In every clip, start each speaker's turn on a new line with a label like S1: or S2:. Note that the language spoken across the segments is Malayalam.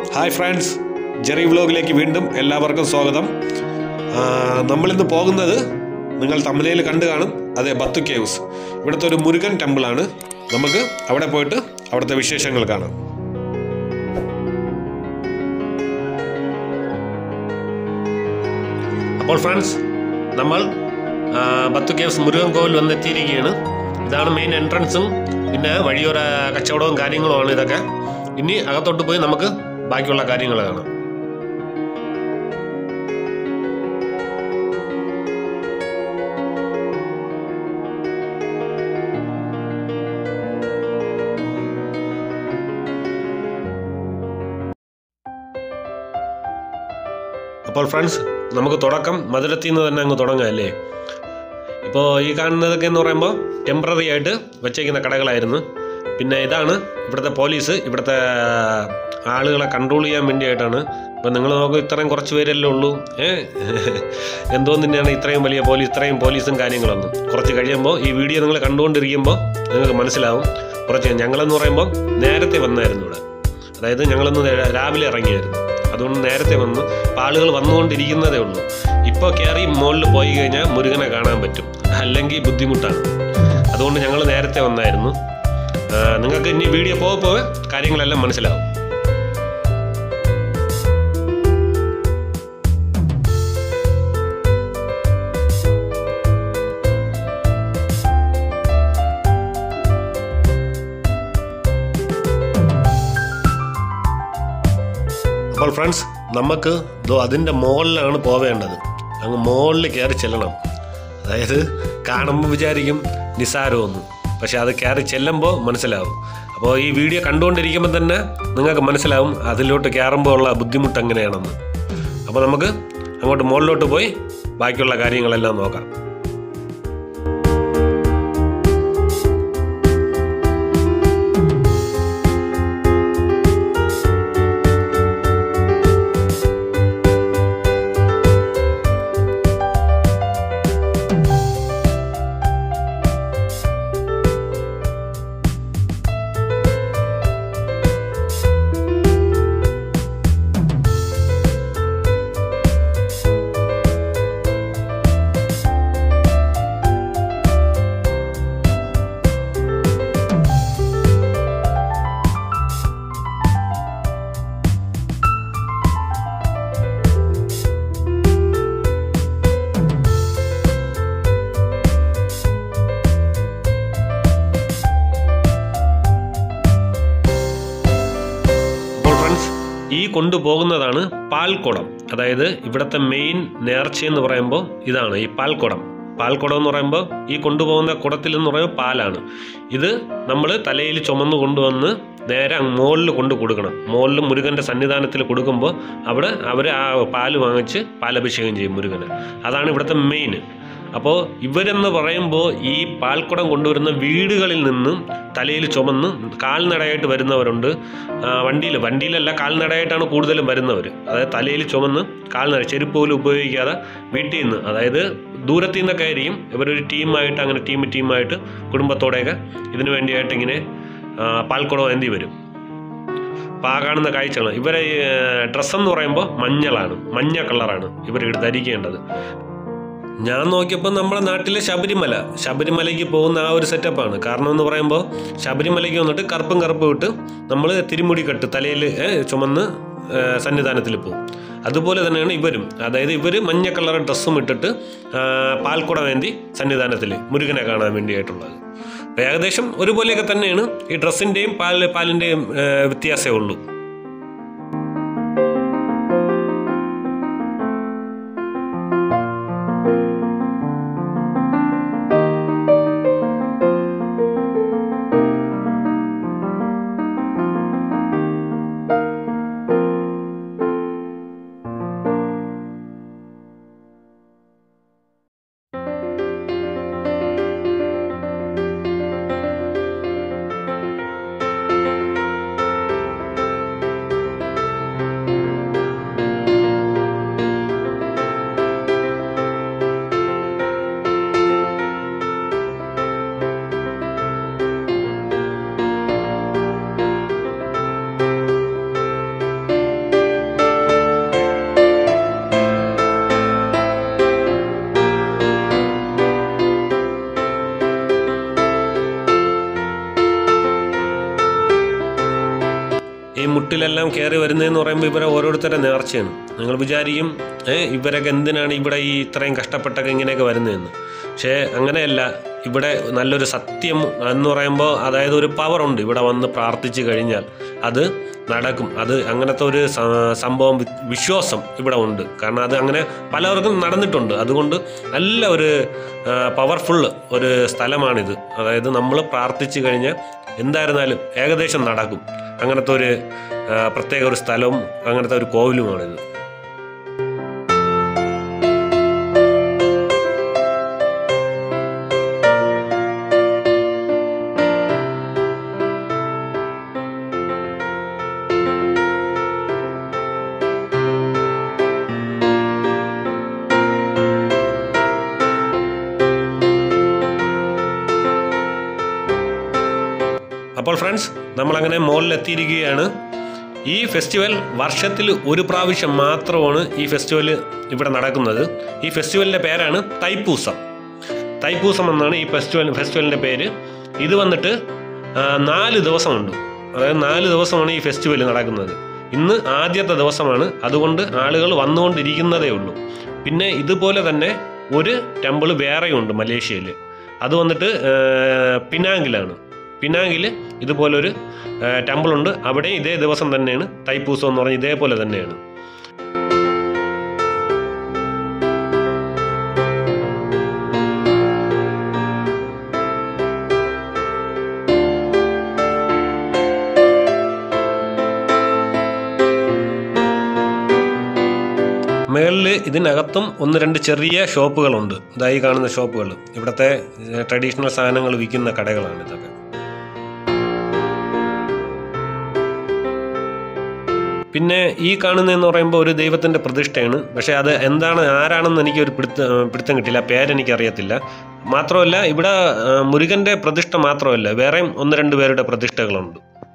S1: ഹായ് ഫ്രണ്ട്സ് ജെറി വ്ലോഗിലേക്ക് വീണ്ടും എല്ലാവർക്കും സ്വാഗതം ആ, നമ്മളിന്ന് പോകുന്നത് നിങ്ങൾ തമിഴയിൽ കണ്ടു കാണും അതെ ബത്തു കേവ്സ് ഇവിടുത്തെ ഒരു മുരുകൻ ടെമ്പിളാണ് നമുക്ക് അവിടെ പോയിട്ട് അവിടുത്തെ വിശേഷങ്ങൾ കാണാം അപ്പോൾ ഫ്രണ്ട്സ് നമ്മൾ ആ, ബത്തു കേവ്സ് മുരുകൻ കോവിൽ വന്നെത്തിയിരിക്കുകയാണ് ഇതാണ് മെയിൻ എൻട്രൻസും പിന്നെ വഴിയോര കച്ചവടവും കാര്യങ്ങളുമാണ് ഇതൊക്കെ ഇനി അകത്തോട്ട് പോയി നമുക്ക് ബാക്കിയുള്ള കാര്യങ്ങൾ കാണാം അപ്പോൾ ഫ്രണ്ട്സ് നമുക്ക് തുടക്കം മധുരത്തിൽ നിന്ന് തന്നെ അങ്ങ് തുടങ്ങാം അല്ലേ ഇപ്പോൾ ഈ കാണുന്നതൊക്കെ എന്ന് പറയുമ്പോൾ ടെമ്പററി ആയിട്ട് വെച്ചേക്കുന്ന കടകളായിരുന്നു പിന്നെ ഇതാണ് ഇവിടുത്തെ പോലീസ് ഇവിടുത്തെ ആളുകളെ കൺട്രോൾ ചെയ്യാൻ വേണ്ടിയിട്ടാണ് ഇപ്പം നിങ്ങൾ നോക്കും ഇത്രയും കുറച്ച് പേരല്ലേ ഉള്ളൂ ഏ എന്തോ തന്നെയാണ് ഇത്രയും വലിയ പോലീസ് ഇത്രയും പോലീസും കാര്യങ്ങളൊന്നും കുറച്ച് കഴിയുമ്പോൾ ഈ വീഡിയോ നിങ്ങൾ കണ്ടുകൊണ്ടിരിക്കുമ്പോൾ നിങ്ങൾക്ക് മനസ്സിലാവും കുറച്ച് ഞങ്ങളെന്ന് പറയുമ്പോൾ നേരത്തെ വന്നായിരുന്നു ഇവിടെ അതായത് ഞങ്ങളൊന്ന് നേ- രാവിലെ ഇറങ്ങിയായിരുന്നു അതുകൊണ്ട് നേരത്തെ വന്നു അപ്പോൾ ആളുകൾ വന്നുകൊണ്ടിരിക്കുന്നതേ ഉള്ളൂ ഇപ്പോൾ കയറി മുകളിൽ പോയി കഴിഞ്ഞാൽ മുരുകനെ കാണാൻ പറ്റും അല്ലെങ്കിൽ ബുദ്ധിമുട്ടാണ് അതുകൊണ്ട് ഞങ്ങൾ നേരത്തെ വന്നായിരുന്നു ആ, നിങ്ങൾക്ക് ഇനി വീഡിയോ പോകെ പോകെ കാര്യങ്ങളെല്ലാം മനസ്സിലാവും അപ്പോൾ ഫ്രണ്ട്സ് നമുക്ക് ദോ അതിൻ്റെ മുകളിലാണ് പോവേണ്ടത് അങ്ങ് മുകളിൽ കയറി ചെല്ലണം അതായത് കാണുമ്പോൾ വിചാരിക്കും നിസാരമൊന്നും പക്ഷെ അത് കയറി ചെല്ലുമ്പോൾ മനസ്സിലാവും അപ്പോൾ ഈ വീഡിയോ കണ്ടുകൊണ്ടിരിക്കുമ്പോൾ തന്നെ നിങ്ങൾക്ക് മനസ്സിലാവും അതിലോട്ട് കയറുമ്പോൾ ഉള്ള ബുദ്ധിമുട്ട് എങ്ങനെയാണെന്ന് അപ്പോൾ നമുക്ക് അങ്ങോട്ട് മുകളിലോട്ട് പോയി ബാക്കിയുള്ള കാര്യങ്ങളെല്ലാം നോക്കാം അപ്പോൾ ഫ്രണ്ട്സ് ഈ കൊണ്ടുപോകുന്നതാണ് പാൽക്കുടം അതായത് ഇവിടുത്തെ മെയിൻ നേർച്ച എന്ന് പറയുമ്പോൾ ഇതാണ് ഈ പാൽക്കുടം പാൽക്കുടം എന്ന് പറയുമ്പോൾ ഈ കൊണ്ടുപോകുന്ന കുടത്തിൽ എന്ന് പറയുമ്പോൾ പാലാണ് ഇത് നമ്മൾ തലയിൽ ചുമന്ന് കൊണ്ടുവന്ന് നേരെ അങ്ങ് മുകളിൽ കൊണ്ട് കൊടുക്കണം മുകളിൽ മുരുകൻ്റെ സന്നിധാനത്തിൽ കൊടുക്കുമ്പോൾ അവിടെ അവർ ആ പാല് വാങ്ങിച്ച് പാലഭിഷേകം ചെയ്യും മുരുകന് അതാണ് ഇവിടുത്തെ മെയിൻ അപ്പോൾ ഇവരെന്ന് പറയുമ്പോൾ ഈ പാൽക്കുടം കൊണ്ടുവരുന്ന വീടുകളിൽ നിന്നും തലയിൽ ചുമന്ന് കാൽനടയായിട്ട് വരുന്നവരുണ്ട് വണ്ടിയിൽ വണ്ടിയിലല്ല കാൽനടയായിട്ടാണ് കൂടുതലും വരുന്നവർ അതായത് തലയിൽ ചുമന്ന് കാൽനട ചെരുപ്പ് പോലും ഉപയോഗിക്കാതെ വീട്ടിൽ നിന്ന് അതായത് ദൂരത്തിൽ നിന്നൊക്കെ ആയിരിക്കും ഇവരൊരു ടീമായിട്ട് അങ്ങനെ ടീം ടീമായിട്ട് കുടുംബത്തോടെയൊക്കെ ഇതിനു വേണ്ടിയായിട്ട് ഇങ്ങനെ ആ, പാൽക്കുടം എന്തി വരും അപ്പോൾ ആ കാണുന്ന കാഴ്ചകൾ ഇവരെ ഡ്രസ്സ് എന്ന് പറയുമ്പോൾ മഞ്ഞളാണ് മഞ്ഞ കളറാണ് ഇവർ ധരിക്കേണ്ടത് ഞാൻ നോക്കിയപ്പോൾ നമ്മുടെ നാട്ടിലെ ശബരിമല ശബരിമലയ്ക്ക് പോകുന്ന ആ ഒരു സെറ്റപ്പാണ് കാരണം എന്ന് പറയുമ്പോൾ ശബരിമലയ്ക്ക് വന്നിട്ട് കറുപ്പും കറുപ്പും ഇട്ട് നമ്മൾ തിരുമുടി കെട്ട് തലയിൽ ചുമന്ന് ഏ, സന്നിധാനത്തിൽ പോകും അതുപോലെ തന്നെയാണ് ഇവരും അതായത് ഇവർ മഞ്ഞ കളർ ഡ്രസ്സും ഇട്ടിട്ട് ആ, പാൽക്കുടം വേന്തി സന്നിധാനത്തിൽ മുരുകനെ കാണാൻ വേണ്ടിയായിട്ടുള്ളത് അപ്പോൾ ഏകദേശം ഒരുപോലെയൊക്കെ തന്നെയാണ് ഈ ഡ്രസ്സിൻ്റെയും പാൽ പാലിൻ്റെയും വ്യത്യാസമേ ഉള്ളൂ മുട്ടിലെല്ലാം കയറി വരുന്നതെന്ന് പറയുമ്പോൾ ഇവരെ ഓരോരുത്തരുടെ നേർച്ചയാണ് നിങ്ങൾ വിചാരിക്കും ഏ ഇവരൊക്കെ എന്തിനാണ് ഇവിടെ ഈ ഇത്രയും കഷ്ടപ്പെട്ടൊക്കെ ഇങ്ങനെയൊക്കെ വരുന്നതെന്ന് പക്ഷേ അങ്ങനെയല്ല ഇവിടെ നല്ലൊരു സത്യം എന്ന് പറയുമ്പോൾ അതായത് ഒരു പവറുണ്ട് ഇവിടെ വന്ന് പ്രാർത്ഥിച്ചു കഴിഞ്ഞാൽ അത് നടക്കും അത് അങ്ങനത്തെ ഒരു സ- സംഭവം വി- വിശ്വാസം ഇവിടെ ഉണ്ട് കാരണം അത് അങ്ങനെ പലവർക്കും നടന്നിട്ടുണ്ട് അതുകൊണ്ട് നല്ല ഒരു പവർഫുൾ ഒരു സ്ഥലമാണിത് അതായത് നമ്മൾ പ്രാർത്ഥിച്ചു കഴിഞ്ഞാൽ എന്തായിരുന്നാലും ഏകദേശം നടക്കും അങ്ങനത്തെ ഒരു ആ, പ്രത്യേക ഒരു സ്ഥലവും അങ്ങനത്തെ ഒരു കോവിലുമാണിത് അപ്പോൾ ഫ്രണ്ട്സ് നമ്മളങ്ങനെ മുകളിലെത്തിയിരിക്കുകയാണ് ഈ ഫെസ്റ്റിവൽ വർഷത്തിൽ ഒരു പ്രാവശ്യം മാത്രമാണ് ഈ ഫെസ്റ്റിവൽ ഇവിടെ നടക്കുന്നത് ഈ ഫെസ്റ്റിവലിൻ്റെ പേരാണ് തൈപ്പൂസം തൈപ്പൂസം എന്നാണ് ഈ ഫെസ്റ്റിവൽ ഫെസ്റ്റിവലിൻ്റെ പേര് ഇത് വന്നിട്ട് ആ, നാല് ദിവസമുണ്ട് അതായത് നാല് ദിവസമാണ് ഈ ഫെസ്റ്റിവൽ നടക്കുന്നത് ഇന്ന് ആദ്യത്തെ ദിവസമാണ് അതുകൊണ്ട് ആളുകൾ വന്നുകൊണ്ടിരിക്കുന്നതേ ഉള്ളൂ പിന്നെ ഇതുപോലെ തന്നെ ഒരു ടെമ്പിൾ വേറെയുണ്ട് മലേഷ്യയിൽ അത് വന്നിട്ട് ആ, പിനാങ്ങിലാണ് പിനാങ്ങിൽ ഇതുപോലൊരു ടെമ്പിൾ ഉണ്ട് അവിടെ ഇതേ ദിവസം തന്നെയാണ് തൈപ്പൂസം എന്ന് പറഞ്ഞ് ഇതേപോലെ തന്നെയാണ് മേളിൽ ഇതിനകത്തും ഒന്ന് രണ്ട് ചെറിയ ഷോപ്പുകളുണ്ട് ഇതായി കാണുന്ന ഷോപ്പുകൾ ഇവിടുത്തെ ട്രഡീഷണൽ സാധനങ്ങൾ വിൽക്കുന്ന കടകളാണ് ഇതൊക്കെ പിന്നെ ഈ കാണുന്നതെന്ന് പറയുമ്പോൾ ഒരു ദൈവത്തിൻ്റെ പ്രതിഷ്ഠയാണ് പക്ഷേ അത് എന്താണ് ആരാണെന്ന് എനിക്ക് ഒരു പിടുത്ത പിടുത്തം കിട്ടില്ല പേരെനിക്ക് അറിയത്തില്ല മാത്രമല്ല ഇവിടെ ആ, മുരുകൻ്റെ പ്രതിഷ്ഠ മാത്രമല്ല വേറെയും ഒന്ന് രണ്ട് പേരുടെ പ്രതിഷ്ഠകളുണ്ട്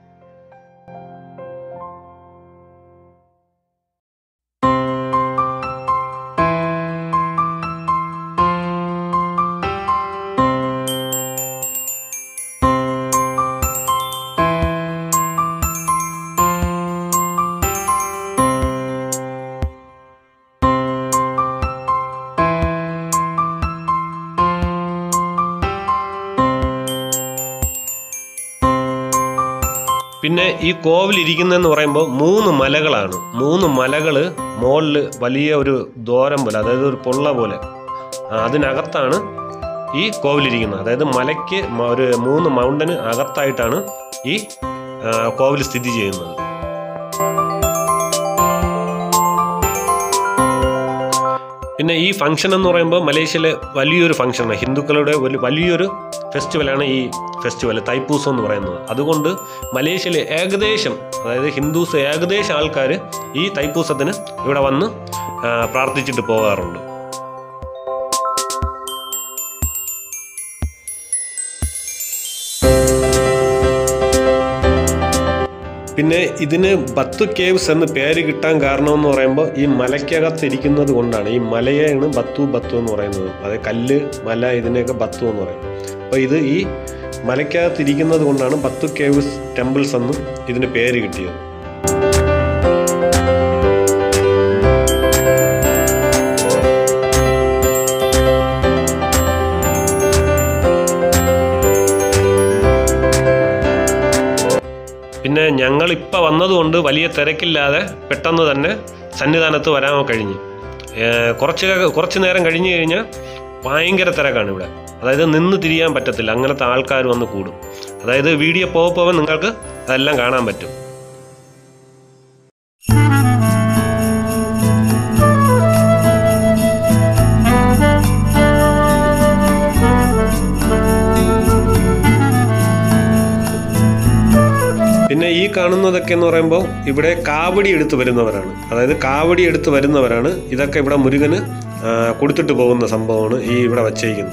S1: പിന്നെ ഈ കോവിൽ ഇരിക്കുന്നതെന്ന് പറയുമ്പോൾ മൂന്ന് മലകളാണ് മൂന്ന് മലകൾ മുകളിൽ വലിയ ഒരു ദോരം പോലെ അതായത് ഒരു പൊള്ള പോലെ ആ, അതിനകത്താണ് ഈ കോവിലിരിക്കുന്നത് അതായത് മലയ്ക്ക് മ- ഒരു മൂന്ന് മൗണ്ടന് അകത്തായിട്ടാണ് ഈ ആ, കോവിൽ സ്ഥിതി ചെയ്യുന്നത് പിന്നെ ഈ ഫംഗ്ഷൻ എന്ന് പറയുമ്പോൾ മലേഷ്യയിലെ വലിയൊരു ഫംഗ്ഷനാണ് ഹിന്ദുക്കളുടെ ഒരു വലിയൊരു ഫെസ്റ്റിവലാണ് ഈ ഫെസ്റ്റിവൽ തൈപ്പൂസം എന്ന് പറയുന്നത് അതുകൊണ്ട് മലേഷ്യയിൽ ഏകദേശം അതായത് ഹിന്ദുസ് ഏകദേശം ആൾക്കാർ ഈ തൈപ്പൂസത്തിന് ഇവിടെ വന്ന് ആ, പ്രാർത്ഥിച്ചിട്ട് പോകാറുണ്ട് പിന്നെ ഇതിന് ബത്തു കേവ്സ് എന്ന് പേര് കിട്ടാൻ കാരണമെന്ന് പറയുമ്പോൾ ഈ മലയ്ക്കകത്ത് ഇരിക്കുന്നത് കൊണ്ടാണ് ഈ മലയെയാണ് ബത്തു ബത്തു എന്ന് പറയുന്നത് അതായത് കല്ല് മല ഇതിനെയൊക്കെ ബത്തു എന്ന് പറയും അപ്പോൾ ഇത് ഈ മലയ്ക്കകത്ത് ഇരിക്കുന്നത് കൊണ്ടാണ് ബത്തു കേവ്സ് ടെമ്പിൾസ് എന്നും ഇതിന് പേര് കിട്ടിയത് പിന്നെ ഞങ്ങളിപ്പോൾ വന്നതുകൊണ്ട് വലിയ തിരക്കില്ലാതെ പെട്ടെന്ന് തന്നെ സന്നിധാനത്ത് വരാൻ കഴിഞ്ഞു ഏർ കുറച്ച് ക- കുറച്ച് നേരം കഴിഞ്ഞ് കഴിഞ്ഞാൽ ഭയങ്കര തിരക്കാണ് ഇവിടെ അതായത് നിന്ന് തിരിയാൻ പറ്റത്തില്ല അങ്ങനത്തെ ആൾക്കാർ വന്ന് കൂടും അതായത് വീഡിയോ പോകെ പോകാൻ നിങ്ങൾക്ക് അതെല്ലാം കാണാൻ പറ്റും പിന്നെ ഈ കാണുന്നതൊക്കെ എന്ന് പറയുമ്പോൾ ഇവിടെ കാവടി എടുത്ത് വരുന്നവരാണ് അതായത് കാവടി എടുത്ത് വരുന്നവരാണ് ഇതൊക്കെ ഇവിടെ മുരുകന് ആ, കൊടുത്തിട്ട് പോകുന്ന സംഭവമാണ് ഈ ഇവിടെ വച്ചേക്കുന്നത്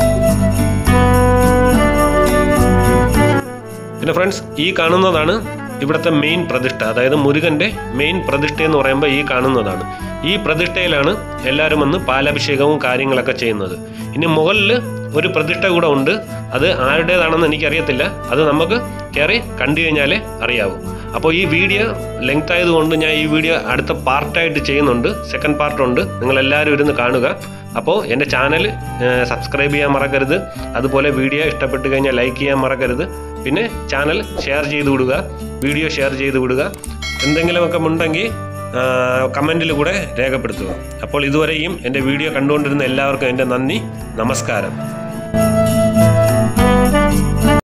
S1: പിന്നെ ഫ്രണ്ട്സ് ഈ കാണുന്നതാണ് ഇവിടുത്തെ മെയിൻ പ്രതിഷ്ഠ അതായത് മുരുകൻ്റെ മെയിൻ പ്രതിഷ്ഠ എന്ന് പറയുമ്പോൾ ഈ കാണുന്നതാണ് ഈ പ്രതിഷ്ഠയിലാണ് എല്ലാവരും വന്ന് പാലഭിഷേകവും കാര്യങ്ങളൊക്കെ ചെയ്യുന്നത് ഇനി മുകളിൽ ഒരു പ്രതിഷ്ഠ കൂടെ ഉണ്ട് അത് ആരുടേതാണെന്ന് എനിക്കറിയത്തില്ല അത് നമുക്ക് കയറി കണ്ടു കഴിഞ്ഞാലേ അറിയാവൂ അപ്പോൾ ഈ വീഡിയോ ലെങ്ത് ആയതുകൊണ്ട് ഞാൻ ഈ വീഡിയോ അടുത്ത പാർട്ടായിട്ട് ചെയ്യുന്നുണ്ട് സെക്കൻഡ് പാർട്ടുണ്ട് നിങ്ങളെല്ലാവരും ഇരുന്ന് കാണുക അപ്പോൾ എൻ്റെ ചാനൽ സബ്സ്ക്രൈബ് ചെയ്യാൻ മറക്കരുത് അതുപോലെ വീഡിയോ ഇഷ്ടപ്പെട്ട് കഴിഞ്ഞാൽ ലൈക്ക് ചെയ്യാൻ മറക്കരുത് പിന്നെ ചാനൽ ഷെയർ ചെയ്ത് വിടുക വീഡിയോ ഷെയർ ചെയ്ത് വിടുക എന്തെങ്കിലുമൊക്കെ ഉണ്ടെങ്കിൽ കമൻറ്റിൽ കൂടെ രേഖപ്പെടുത്തുക അപ്പോൾ ഇതുവരെയും എൻ്റെ വീഡിയോ കണ്ടുകൊണ്ടിരുന്ന എല്ലാവർക്കും എൻ്റെ നന്ദി നമസ്കാരം